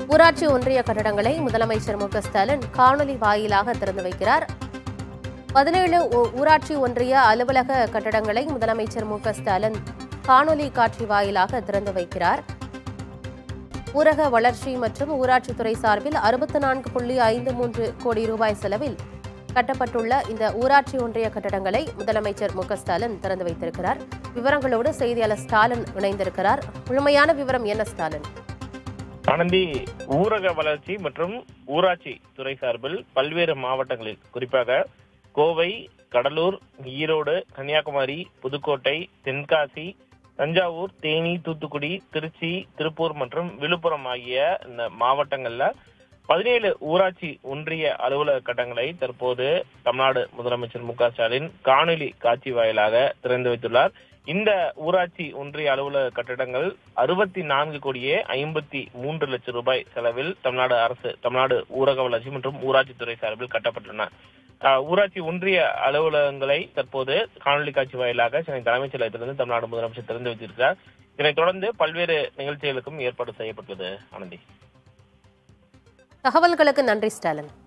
ஊராட்சி ஒன்றிய கட்டடங்களை முதலமைச்சர் மு க ஸ்டாலின் காணொலி வாயிலாக திறந்து வைக்கிறார் பதினேழு ஊ- ஊராட்சி ஒன்றிய அலுவலக கட்டடங்களை முதலமைச்சர் மு க ஸ்டாலின் காணொலி காட்சி வாயிலாக திறந்து வைக்கிறார் ஊரக வளர்ச்சி மற்றும் ஊராட்சித்துறை சார்பில் அறுபத்தி நான்கு புள்ளி ஐந்து மூன்று கோடி ரூபாய் செலவில் கட்டப்பட்டுள்ள இந்த ஊராட்சி ஒன்றிய கட்டடங்களை முதலமைச்சர் மு க ஸ்டாலின் திறந்து வைத்திருக்கிறார் விவரங்களோடு செய்தியாளர் ஸ்டாலின் இணைந்திருக்கிறார் முழுமையான விவரம் என்ன ஸ்டாலின் ஆனந்தி ஊரக வளர்ச்சி மற்றும் ஊராட்சி துறை சார்பில் பல்வேறு மாவட்டங்களில் குறிப்பாக கோவை கடலூர் ஈரோடு கன்னியாகுமரி புதுக்கோட்டை தென்காசி தஞ்சாவூர் தேனி தூத்துக்குடி திருச்சி திருப்பூர் மற்றும் விழுப்புரம் ஆகிய இந்த மாவட்டங்கள்ல பதினேழு ஊராட்சி ஒன்றிய அலுவலக கட்டங்களை தற்போது தமிழ்நாடு முதலமைச்சர் மு க ஸ்டாலின் காணொலி காட்சி வாயிலாக திறந்து வைத்துள்ளார் இந்த ஊராட்சி ஒன்றிய அலுவலக கட்டடங்கள் அறுபத்தி நான்கு கோடியே ஐம்பத்தி மூன்று லட்சம் ரூபாய் செலவில் தமிழ்நாடு அரசு தமிழ்நாடு ஊரக வளர்ச்சி மற்றும் ஊராட்சித்துறை சார்பில் கட்டப்பட்டுள்ளன ஆஹ், ஊராட்சி ஒன்றிய அலுவலகங்களை தற்போது காணொலி காட்சி வாயிலாக சென்னை தலைமைச் செயலகத்திலிருந்து தமிழ்நாடு முதலமைச்சர் திறந்து வைத்திருக்கிறார் இதனைத் தொடர்ந்து பல்வேறு நிகழ்ச்சிகளுக்கும் ஏற்பாடு செய்யப்பட்டுள்ளது ஆனந்தி தகவல்களுக்கு நன்றி ஸ்டாலின்